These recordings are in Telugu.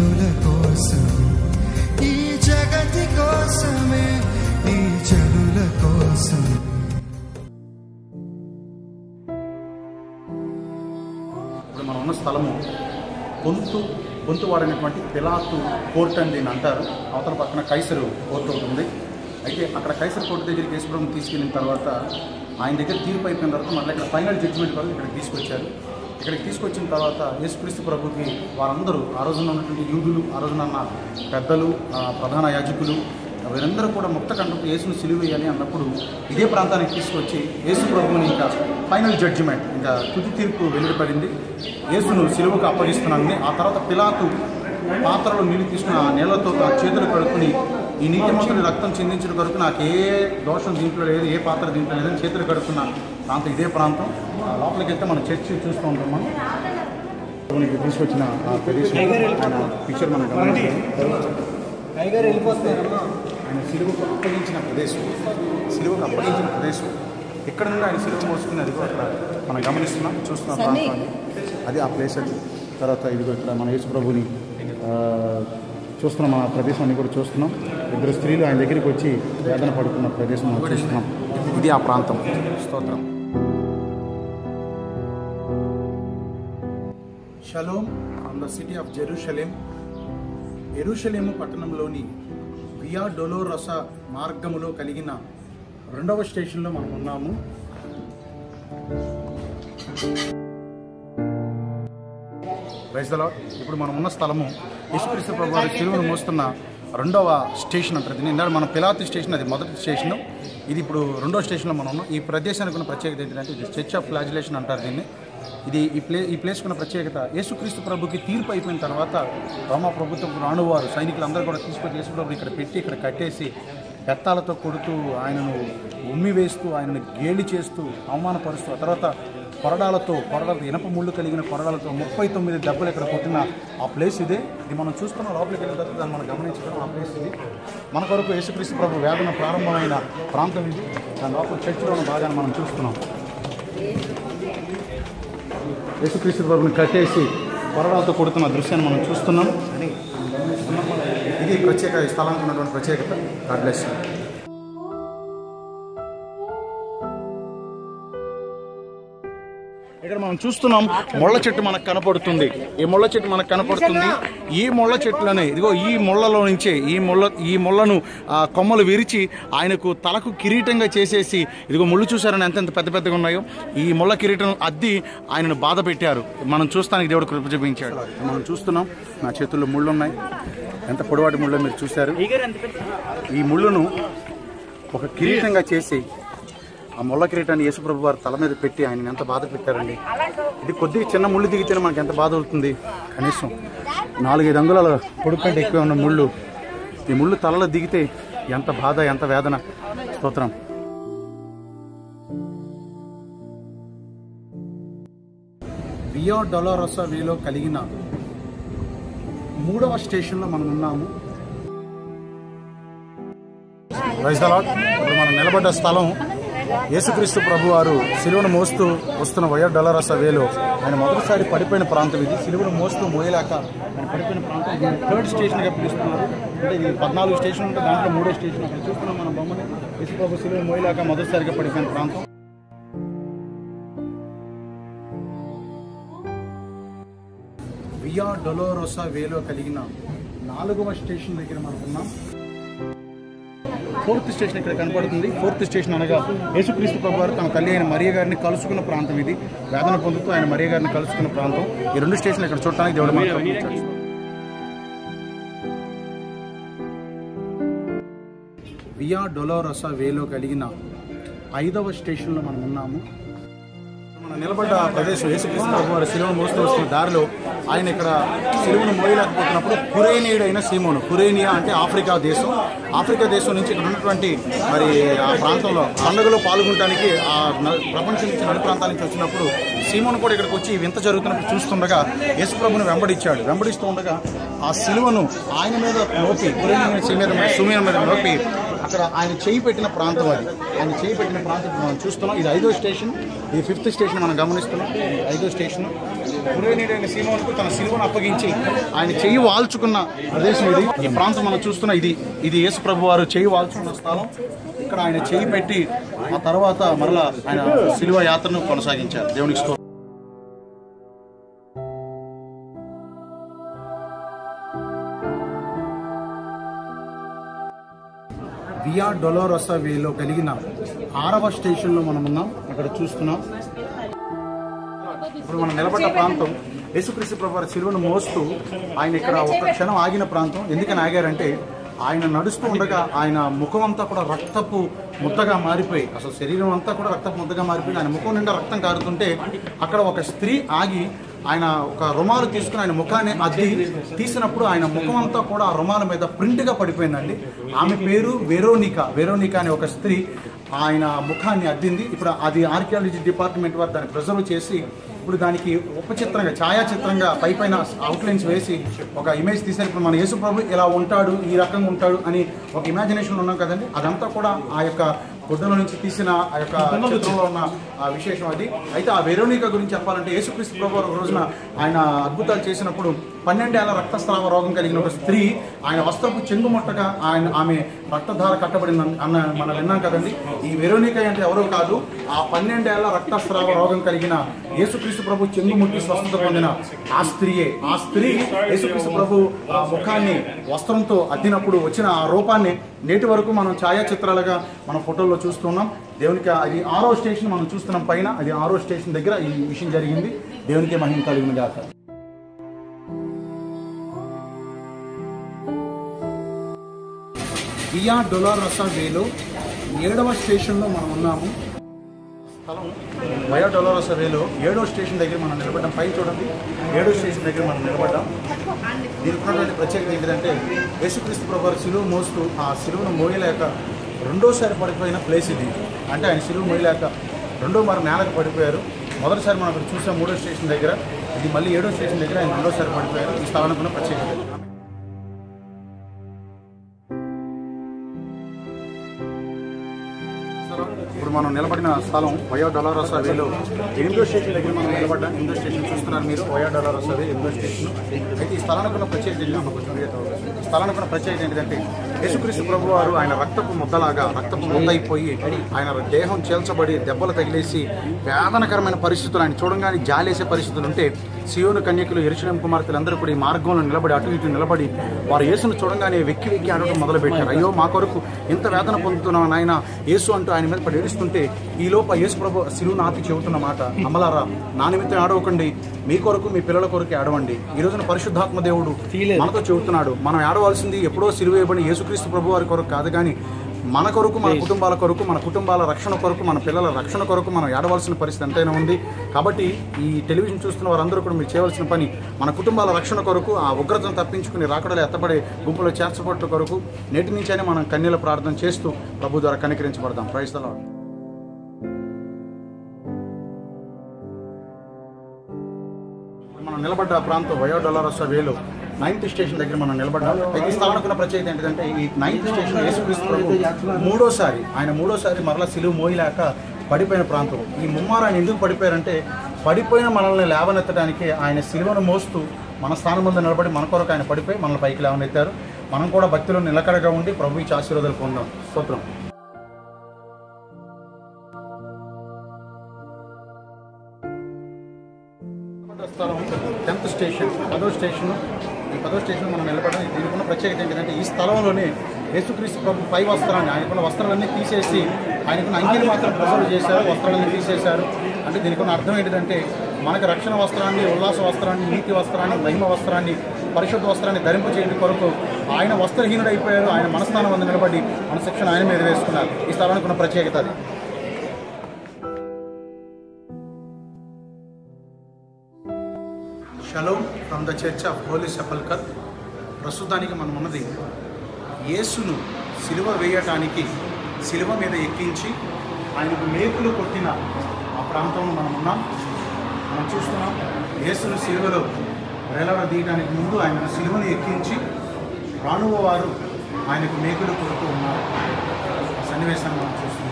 జనుల కోసమే ఈ జగతి కోసమే ఈ జనుల కోసమే ఇప్పుడు మనం ఉన్న స్థలము పొంతు పొంతు వాడినటువంటి పిలాతు కోర్ట్ అని దీన్ని అంటారు అవతల పక్కన కైసరు కోర్టు ఒకటి ఉంది అయితే అక్కడ కైసర్ కోర్టు దగ్గరికి యేసుప్రభుని తీసుకెళ్ళిన తర్వాత ఆయన దగ్గర తీర్పు అయిపోయిన తర్వాత మళ్ళీ ఇక్కడ ఫైనల్ జడ్జిమెంట్ వరకు ఇక్కడికి తీసుకొచ్చారు ఇక్కడికి తీసుకొచ్చిన తర్వాత యేసుక్రీస్తు ప్రభుకి వారందరూ ఆ రోజున ఉన్నటువంటి యూదులు ఆ రోజున ఉన్న పెద్దలు ఆ ప్రధాన యాజకులు వీరందరూ కూడా ముక్త కంటూ యేసును సిలువ వేయాలి అన్నప్పుడు ఇదే ప్రాంతానికి తీసుకొచ్చి యేసు ప్రభువుని ఇంకా ఫైనల్ జడ్జిమెంట్ ఇంకా తుది తీర్పు వెలువడిపడింది యేసును సిలువకు అప్పగిస్తున్నానని ఆ తర్వాత పిలాతు పాత్రలో నీళ్లు తీసుకుని ఆ నీళ్లతో ఆ చేతులు కడుక్కుని ఈ నీతిమంతుని రక్తం చిందించిన కొరకు నాకు ఏ దోషం దీంట్లో లేదు ఏ పాత్ర దీంట్లో లేదని చేతులు కడుక్కున్న ప్రాంతం ఇదే ప్రాంతం ఆ లోపలికి వెళ్తే మనం చర్చి చూస్తూ ఉంటాం మనం ప్రభువునికి తీసుకొచ్చిన ఆ ప్రదేశం ఆయన పిక్చర్ మనం గమనించాలి ఆయన సిలువకు అప్పగించిన ప్రదేశం సిలువకు అప్పగించిన ప్రదేశం ఇక్కడ నుండి ఆయన సిలువ మోసుకుని అది కూడా అక్కడ మనం గమనిస్తున్నాం చూస్తున్నాం ప్రాంతాన్ని అది ఆ ప్లేస్ అది తర్వాత ఇదిగో ఇక్కడ మన యేసు ప్రభుని ఆ, చూస్తున్నాం ఆ ప్రదేశాన్ని కూడా చూస్తున్నాం ఇద్దరు స్త్రీలు ఆయన దగ్గరికి వచ్చి వేదన పడుతున్న ప్రదేశం మనం చూస్తున్నాం ఇది ఆ ప్రాంతం స్తోత్రం shalom from the city of Jerusalem ఎరుషలేము పట్టణంలోని వియా డొలోరస మార్గములో కలిగిన రెండవ స్టేషన్లో మనం ఉన్నాము ప్రైజ్ ద లార్డ్. ఇప్పుడు మనం ఉన్న స్థలము యేసుక్రీస్తు ప్రభు వారి సిలువను మోస్తున్న రెండవ స్టేషన్ అంటారు దీన్ని ఇందాక మన పిలాతి స్టేషన్ అది మొదటి స్టేషన్ ఇది ఇప్పుడు రెండో స్టేషన్లో మనం ఉన్నాం ఈ ప్రదేశానికి ఉన్న ప్రత్యేకత ఏంటంటే ఇది చర్చ్ ఆఫ్ ఫ్లాజిలేషన్ అంటారు దీన్ని ఇది ఈ ప్లే ఈ ప్లేస్కి ఉన్న ప్రత్యేకత యేసుక్రీస్తు ప్రభుకి తీర్పు అయిపోయిన తర్వాత రోమా ప్రభుత్వం రాణువారు సైనికులందరూ కూడా తీసుకొచ్చి యేసు ప్రభు ఇక్కడ పెట్టి ఇక్కడ కట్టేసి పెత్తాలతో కొడుతూ ఆయనను ఉమ్మి వేస్తూ ఆయనను గేలి చేస్తూ అవమానపరుస్తూ ఆ తర్వాత కొరడాలతో కొరడాలతో ఇనప ముళ్ళు కలిగిన కొరడాలతో ముప్పై తొమ్మిది దెబ్బలు ఇక్కడ కొట్టిన ఆ ప్లేస్ ఇదే ఇది మనం చూస్తున్న లోపలికి వెళ్ళిన తర్వాత దాన్ని మనం గమనించడం ఆ ప్లేస్ ఇది మన కొరకు యేసుక్రీస్తు ప్రభు వేదన ప్రారంభమైన ప్రాంతం ఇది దాని లోపల చర్చిలో ఉన్న భాగాన్ని మనం చూస్తున్నాం యేసుక్రీస్తు ప్రభుని కట్టేసి కొరడాలతో కొడుతున్న దృశ్యాన్ని మనం చూస్తున్నాం ఇది ప్రత్యేక ఈ స్థలానికి ఉన్నటువంటి ప్రత్యేకత గాడ్ బ్లెస్ యూ. ఇక్కడ మనం చూస్తున్నాం ముళ్ళ చెట్టు మనకు కనపడుతుంది ఈ ముళ్ళ చెట్టు మనకు కనపడుతుంది ఈ ముళ్ళ చెట్లనే ఇదిగో ఈ ముళ్ళలో నుంచే ఈ ముళ్ళ ఈ ముళ్ళను ఆ, కొమ్మలు విరిచి ఆయనకు తలకు కిరీటంగా చేసేసి ఇదిగో ముళ్ళు చూసారని ఎంత ఎంత పెద్ద పెద్దగా ఉన్నాయో ఈ ముళ్ళ కిరీటం అద్ది ఆయనను బాధ పెట్టారు మనం చూస్తానికి దేవుడు కృప చూపించాడు మనం చూస్తున్నాం నా చేతుల్లో ముళ్ళు ఉన్నాయి ఎంత పొడవాటి ముళ్ళు మీరు చూశారు ఈ ముళ్ళును ఒక కిరీటంగా చేసి ఆ ముళ్ళ కిరీటాన్ని యేసుప్రభు వారు తల మీద పెట్టి ఆయన ఎంత బాధ పెట్టారండి ఇది కొద్దిగా చిన్న ముళ్ళు దిగితేనే మనకి ఎంత బాధ అవుతుంది కనీసం నాలుగైదు అంగుళాల పొడుగు కంటే ఎక్కువ ఉన్న ముళ్ళు ఈ ముళ్ళు తలలో దిగితే ఎంత బాధ ఎంత వేదన స్తోత్రం వియో డొలోరసా వేలో కలిగిన మూడవ స్టేషన్లో మనం ఉన్నాము ప్రైజ్ ద లార్డ్. ఇప్పుడు మనం నిలబడ్డ స్థలం యేసుక్రీస్తు ప్రభు వారు సిలువను మోస్తూ వస్తున్న వయో డొలరస వేలో ఆయన మొదటిసారి పడిపోయిన ప్రాంతం ఇది సిలువను మోస్తూ మోయలేక ఆయన పడిపోయిన ప్రాంతం ఇది థర్డ్ స్టేషన్గా పిలుస్తున్నారు అంటే ఇది పద్నాలుగు స్టేషన్ ఉంటే దాంట్లో మూడో స్టేషన్ అక్కడ చూస్తున్నాం మన బొమ్మని యేసు ప్రభు సిలువను మోయలేక మొదటిసారిగా పడిపోయిన ప్రాంతం వియా డొలోరోసా వేలో కలిగిన నాలుగవ స్టేషన్ దగ్గర మనం ఉన్నాం ఫోర్త్ స్టేషన్ ఇక్కడ కనపడుతుంది ఫోర్త్ స్టేషన్ అనగా యేసుక్రీస్తు ప్రభు వారు తమ తల్లి అయిన మరియ గారిని కలుసుకున్న ప్రాంతం ఇది వేదన పొందుతూ ఆయన మరియ గారిని కలుసుకున్న ప్రాంతం ఈ రెండు స్టేషన్లు ఇక్కడ చూడటానికి దేవుడు మనకు కరుణించాడు. వియా డొలోరసా వేలో కలిగిన ఐదవ స్టేషన్లో మనం ఉన్నాము మనం నిలబడ్డ ప్రదేశం యేసుక్రీస్తు ప్రభు వారి సిలువను మోస్తూ వస్తున్న దారిలో ఆయన ఇక్కడ సిలువను మోయలేకపోతున్నప్పుడు కురేనీయుడైన సీమోను కురేనియా అంటే ఆఫ్రికా దేశం ఆఫ్రికా దేశం నుంచి ఇక్కడ ఉన్నటువంటి మరి ఆ ప్రాంతంలో పండుగలో పాల్గొనడానికి ఆ న- ప్రపంచం నుంచి నడి ప్రాంతాల నుంచి వచ్చినప్పుడు సీమోను కూడా ఇక్కడికి వచ్చి ఈ వింత జరుగుతున్నప్పుడు చూస్తుండగా యేసు ప్రభుని వెంబడించాడు వెంబడిస్తూ ఉండగా ఆ సిలువను ఆయన మీద మోపి కురేనియా సీ మీద సుమీన మీద మోపి అక్కడ ఆయన చేయి పెట్టిన ప్రాంతం అది ఆయన చేయి పెట్టిన ప్రాంతం ఇప్పుడు మనం చూస్తున్నాం ఇది ఐదో స్టేషన్ ఇది ఫిఫ్త్ స్టేషన్ మనం గమనిస్తున్నాం ఇది ఐదో స్టేషన్ కురేనీడైన సీమోనుకు తన సిలువను అప్పగించి ఆయన చెయ్యి వాల్చుకున్న ప్రదేశం ఇది ఈ ప్రాంతం మనం చూస్తున్న ఇది ఇది యేసు ప్రభు వారు చెయ్యి వాల్చుకున్న స్థలం ఇక్కడ ఆయన చెయ్యి పెట్టి ఆ తర్వాత మరలా ఆయన సిలువ యాత్రను కొనసాగించారు దేవునికి స్తోత్రం వియా డొలోరసా వేలో కలిగిన ఆరవ స్టేషన్లో మనం ఉన్నాం ఇక్కడ చూస్తున్నాం ఇప్పుడు మనం నిలబడ్డ ప్రాంతం యేసుక్రీస్తు ప్రభు వారి సిలువను మోస్తూ ఆయన ఇక్కడ ఒక క్షణం ఆగిన ప్రాంతం ఎందుకని ఆగారంటే ఆయన నడుస్తూ ఉండగా ఆయన ముఖం అంతా కూడా రక్తపు ముద్దగా మారిపోయి అసలు శరీరం అంతా కూడా రక్తపు ముద్దగా మారిపోయి ఆయన ముఖం నిండా రక్తం కారుతుంటే అక్కడ ఒక స్త్రీ ఆగి ఆయన ఒక రుమాలు తీసుకుని ఆయన ముఖాన్ని అద్ది తీసినప్పుడు ఆయన ముఖం అంతా కూడా ఆ రుమాల మీద ప్రింట్గా పడిపోయిందండి ఆమె పేరు వెరోనికా వెరోనికా అనే ఒక స్త్రీ ఆయన ముఖాన్ని అద్దింది ఇప్పుడు అది ఆర్కియాలజీ డిపార్ట్మెంట్ వారు దాన్ని ప్రిజర్వ్ చేసి ఇప్పుడు దానికి ఉపచిత్రంగా ఛాయాచిత్రంగా పై పైన అవుట్లైన్స్ వేసి ఒక ఇమేజ్ తీశారు ఇప్పుడు మన యేసు ప్రభు ఇలా ఉంటాడు ఈ రకంగా ఉంటాడు అని ఒక ఇమాజినేషన్ ఉన్నాం కదండి అదంతా కూడా ఆ యొక్క గుడ్డల నుంచి తీసిన ఆ యొక్క చిత్రంలో ఉన్న ఆ విశేషం అది అయితే ఆ వెరోనిక గురించి చెప్పాలంటే యేసుక్రీస్తు ప్రభు ఒక రోజున ఆయన అద్భుతాలు చేసినప్పుడు పన్నెండేళ్ల రక్తస్రావ రోగం కలిగిన ఒక స్త్రీ ఆయన వస్త్రపు చెంగుమొట్టగా ఆయన ఆమె రక్తధార కట్టబడింది అన్న మనం విన్నాం కదండి ఈ వెరోనిక అంటే ఎవరో కాదు ఆ పన్నెండేళ్ల రక్తస్రావ రోగం కలిగిన యేసుక్రీస్తు ప్రభు చెంగుముట్టి స్వస్థత పొందిన ఆ స్త్రీయే ఆ స్త్రీ యేసుక్రీస్తు ప్రభు ఆ ముఖాన్ని వస్త్రంతో అద్దినప్పుడు వచ్చిన ఆ రూపాన్ని నేటి వరకు మనం ఛాయాచిత్రాలుగా మన ఫోటోల్లో చూస్తున్నాం దేవునికి అది ఆరో స్టేషన్ మనం చూస్తున్నాం పైన అది ఆరో స్టేషన్ దగ్గర ఈ విషయం జరిగింది దేవునికి మహిమ కలిగిన గాక వియా డొలారసా వేలో ఏడవ స్టేషన్లో మనం ఉన్నాము స్థలం వయా డొలారసా వేలో ఏడో స్టేషన్ దగ్గర మనం నిలబడ్డాం పైన చూడండి ఏడో స్టేషన్ దగ్గర మనం నిలబడ్డాం దీనికి ఉన్నటువంటి ప్రత్యేకత ఏంటంటే యేసుక్రీస్తు ప్రభు సిలువ మోస్తూ ఆ సిలువను మోయలేక రెండోసారి పడిపోయిన ప్లేస్ ఇది అంటే ఆయన సిలువ మోయలేక రెండో మరి నేలకు పడిపోయారు మొదటిసారి మనం అక్కడ చూసాం మూడో స్టేషన్ దగ్గర ఇది మళ్ళీ ఏడో స్టేషన్ దగ్గర ఆయన రెండోసారి పడిపోయారు ఈ స్థలానికి ఉన్న ప్రత్యేకత ఇప్పుడు మనం నిలబడిన స్థలం వయో డొలారోసా వేలో ఎనిమిదో స్టేషన్ దగ్గర మనం నిలబడ్డాం ఎనిమిదో స్టేషన్ చూస్తున్నారు మీరు వయో డొలారోసా వే ఎనిమిదో స్టేషన్ అయితే ఈ స్థలానికి ఉన్న ప్రత్యేకత ఏంటి? అమ్మ కొంచెం వీడియో తవ్వండి. ఈ స్థలానికి ఉన్న ప్రత్యేకత ఏంటంటే యేసుక్రీస్తు ప్రభు వారు ఆయన రక్తపు ముద్దలాగా రక్తపు ముద్ద అయిపోయి ఆయన దేహం చేల్చబడి దెబ్బలు తగిలేసి వేదనకరమైన పరిస్థితులు ఆయన చూడంగానే జాలేసే పరిస్థితులు ఉంటే సియోను కన్యకులు ఎరుచలేం కుమార్తెలు అందరూ కూడా ఈ మార్గంలో నిలబడి అటు ఇటు నిలబడి వారు యేసును చూడంగానే వెక్కి వెక్కి ఆడటం మొదలుపెట్టారు అయ్యో మా కొరకు ఇంత వేదన పొందుతున్నాం నాయన యేసు అంటూ ఆయన మీద పడి ఏడుస్తుంటే ఈ లోప యేసు ప్రభు సిలువు నాపి చెబుతున్న మాట అమలారా నా నిమిత్తం ఆడవకండి మీ కొరకు మీ పిల్లల కొరకు ఆడవండి ఈ రోజున పరిశుద్ధాత్మ దేవుడు మనతో చెబుతున్నాడు మనం ఆడవలసింది ఎప్పుడో సిలువ వేయబడి యేసుక్రీస్తు ప్రభు వారి కొరకు కాదు కానీ మన కొరకు మన కుటుంబాల కొరకు మన కుటుంబాల రక్షణ కొరకు మన పిల్లల రక్షణ కొరకు మనం ఏడవలసిన పరిస్థితి ఎంతైనా ఉంది కాబట్టి ఈ టెలివిజన్ చూస్తున్న వారందరూ కూడా మీరు చేయవలసిన పని మన కుటుంబాల రక్షణ కొరకు ఆ ఉగ్రతను తప్పించుకుని రాకడలో ఎత్తపడే గుంపులో చేర్చబట్ల కొరకు నేటి నుంచైనా మనం కన్యల ప్రార్థన చేస్తూ ప్రభు ద్వారా కనికరించబడదాం ప్రైస్తలో మనం నిలబడ్డ ప్రాంతం వయో డొలారస వేలో నైన్త్ స్టేషన్ దగ్గర మనం నిలబడ్డాం అయితే ఈ స్థానానికి ఉన్న ప్రత్యేకత ఏంటంటే ఈ నైన్త్ స్టేషన్ యేసుక్రీస్తు ప్రభు మూడోసారి ఆయన మూడోసారి మరలా సిలువు మోయలేక పడిపోయిన ప్రాంతం ఈ ముమ్మారు ఆయన ఎందుకు పడిపోయారంటే పడిపోయిన మనల్ని లేవనెత్తడానికి ఆయన సిలువను మోస్తూ మన స్థానం ముందు నిలబడి మన కొరకు ఆయన పడిపోయి మనల్ని పైకి లేవనెత్తారు మనం కూడా భక్తిలో నిలకడగా ఉండి ప్రభు ఇచ్చి ఆశీర్వాదాలు పొందాం స్తోత్రం స్థలం టెన్త్ స్టేషన్ పదో స్టేషన్ ఈ పదో స్టేషన్ మనం నిలబడడం దీనికి ఉన్న ప్రత్యేకత ఏంటంటే ఈ స్థలంలోనే యేసుక్రీస్తు ప్రభు పై వస్త్రాన్ని ఆయనకున్న వస్త్రాలన్నీ తీసేసి ఆయనకున్న అంగీలు మాత్రం ప్రిజర్వ్ చేశారు వస్త్రాలన్నీ తీసేశారు అంటే దీనికి ఉన్న అర్థం ఏంటంటే మనకు రక్షణ వస్త్రాన్ని ఉల్లాస వస్త్రాన్ని నీతి వస్త్రాన్ని మహిమ వస్త్రాన్ని పరిశుద్ధ వస్త్రాన్ని ధరింపచేయడం కొరకు ఆయన వస్త్రహీనుడైపోయారు ఆయన మనస్థానం వద్ద నిలబడి మన శిక్షణ ఆయన మీద వేసుకున్నారు ఈ స్థలానికి ఉన్న ప్రత్యేకత అది shalom from the Church of Holy Sepulchre ప్రస్తుతానికి మనం ఉన్నది యేసును సిలువ వేయటానికి సిలువ మీద ఎక్కించి ఆయనకు మేకులు కొట్టిన ఆ ప్రాంతంలో మనం ఉన్నాం మనం చూస్తున్నాం యేసును సిలువలో వేలాడదీయడానికి ముందు ఆయన సిలువను ఎక్కించి రానువ వారు ఆయనకు మేకులు కొడుతూ ఉన్నారు ఆ సన్నివేశాన్ని మనం చూస్తున్నాం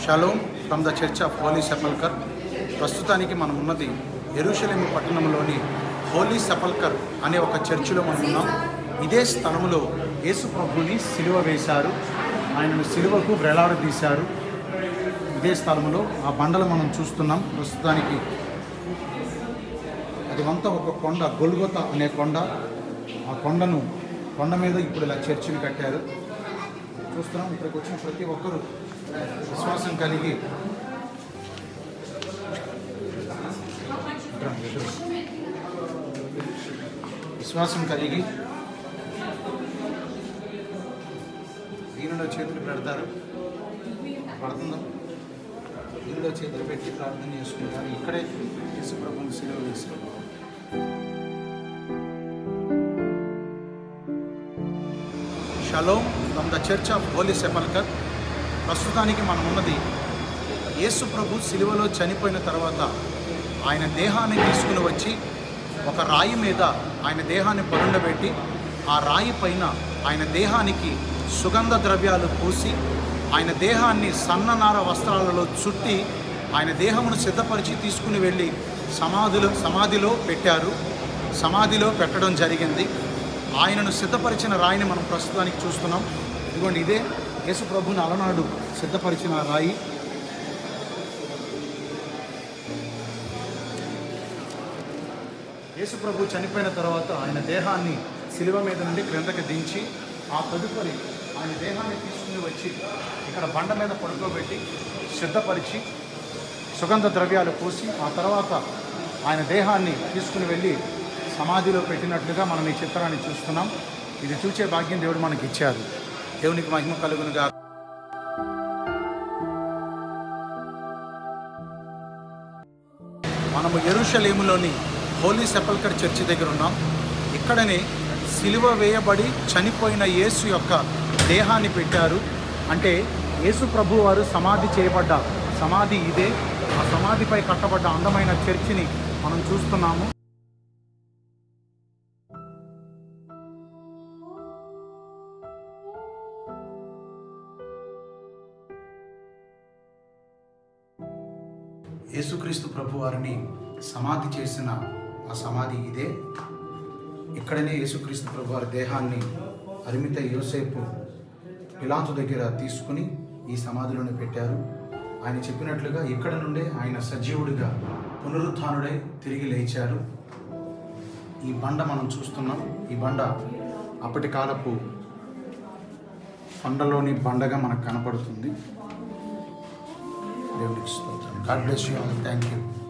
shalom from the Church of Holy Sepulchre ప్రస్తుతానికి మనం ఉన్నది ఎరుషలేము పట్టణంలోని హోలీ సెపల్కర్ అనే ఒక చర్చిలో మనం ఉన్నాం ఇదే స్థలంలో యేసు ప్రభుని సిలువ వేశారు ఆయనను సిలువకు వేలాడదీశారు ఇదే స్థలంలో ఆ బండలు మనం చూస్తున్నాం ప్రస్తుతానికి అది అంతా ఒక కొండ గొల్గొత అనే కొండ ఆ కొండను కొండ మీద ఇప్పుడు ఇలా చర్చిని కట్టారు చూస్తున్నాం ఇక్కడికి వచ్చిన ప్రతి ఒక్కరూ విశ్వాసం కలిగి విశ్వాసం కలిగి దీనిలో చేతులు పెడతారు పడుతుందా దీనిలో చేతులు పెట్టి ప్రార్థన చేసుకుంటారు ఇక్కడే యేసు ప్రభుని సెలవు వేశారు shalom from the Church of Holy Sepulchre ప్రస్తుతానికి మనం ఉన్నది యేసు ప్రభు సిలువలో చనిపోయిన తర్వాత ఆయన దేహాన్ని తీసుకుని వచ్చి ఒక రాయి మీద ఆయన దేహాన్ని పరుండబెట్టి ఆ రాయి పైన ఆయన దేహానికి సుగంధ ద్రవ్యాలు పూసి ఆయన దేహాన్ని సన్ననార వస్త్రాలలో చుట్టి ఆయన దేహమును సిద్ధపరిచి తీసుకుని వెళ్ళి సమాధిలో సమాధిలో పెట్టారు సమాధిలో పెట్టడం జరిగింది ఆయనను సిద్ధపరిచిన రాయిని మనం ప్రస్తుతానికి చూస్తున్నాం ఇదిగోండి ఇదే యేసు ప్రభుని అలనాడు సిద్ధపరిచిన రాయి యేసు ప్రభు చనిపోయిన తర్వాత ఆయన దేహాన్ని శిలువ మీద నుండి క్రిందకి దించి ఆ తదుపరి ఆయన దేహాన్ని తీసుకుని వచ్చి ఇక్కడ బండ మీద పడుకోబెట్టి సిద్ధపరిచి సుగంధ ద్రవ్యాలు పూసి ఆ తర్వాత ఆయన దేహాన్ని తీసుకుని వెళ్ళి సమాధిలో పెట్టినట్లుగా మనం ఈ చిత్రాన్ని చూస్తున్నాం ఇది చూసే భాగ్యం దేవుడు మనకి ఇచ్చారు దేవునికి మహిమ కలుగునుగా మనము ఎరుషలేములోని హోలీ సెపల్కర్ చర్చి దగ్గర ఉన్నాం ఇక్కడనే సిలువ వేయబడి చనిపోయిన యేసు యొక్క దేహాన్ని పెట్టారు అంటే యేసు ప్రభు వారు సమాధి చేయబడ్డ సమాధి ఇదే ఆ సమాధిపై కట్టబడ్డ అందమైన చర్చిని మనం చూస్తున్నాము యేసుక్రీస్తు ప్రభు వారిని సమాధి చేసిన ఆ సమాధి ఇదే ఇక్కడనే యేసుక్రీస్తు ప్రభు వారి దేహాన్ని అరిమిత యోసేపు పిలాతు దగ్గర తీసుకుని ఈ సమాధిలోనే పెట్టారు ఆయన చెప్పినట్లుగా ఇక్కడ నుండే ఆయన సజీవుడిగా పునరుత్థానుడై తిరిగి లేచారు ఈ బండ మనం చూస్తున్నాం ఈ బండ అప్పటి కాలపు కొండలోని బండగా మనకు కనపడుతుంది దేవుడికి స్తోత్రం God bless you all thank you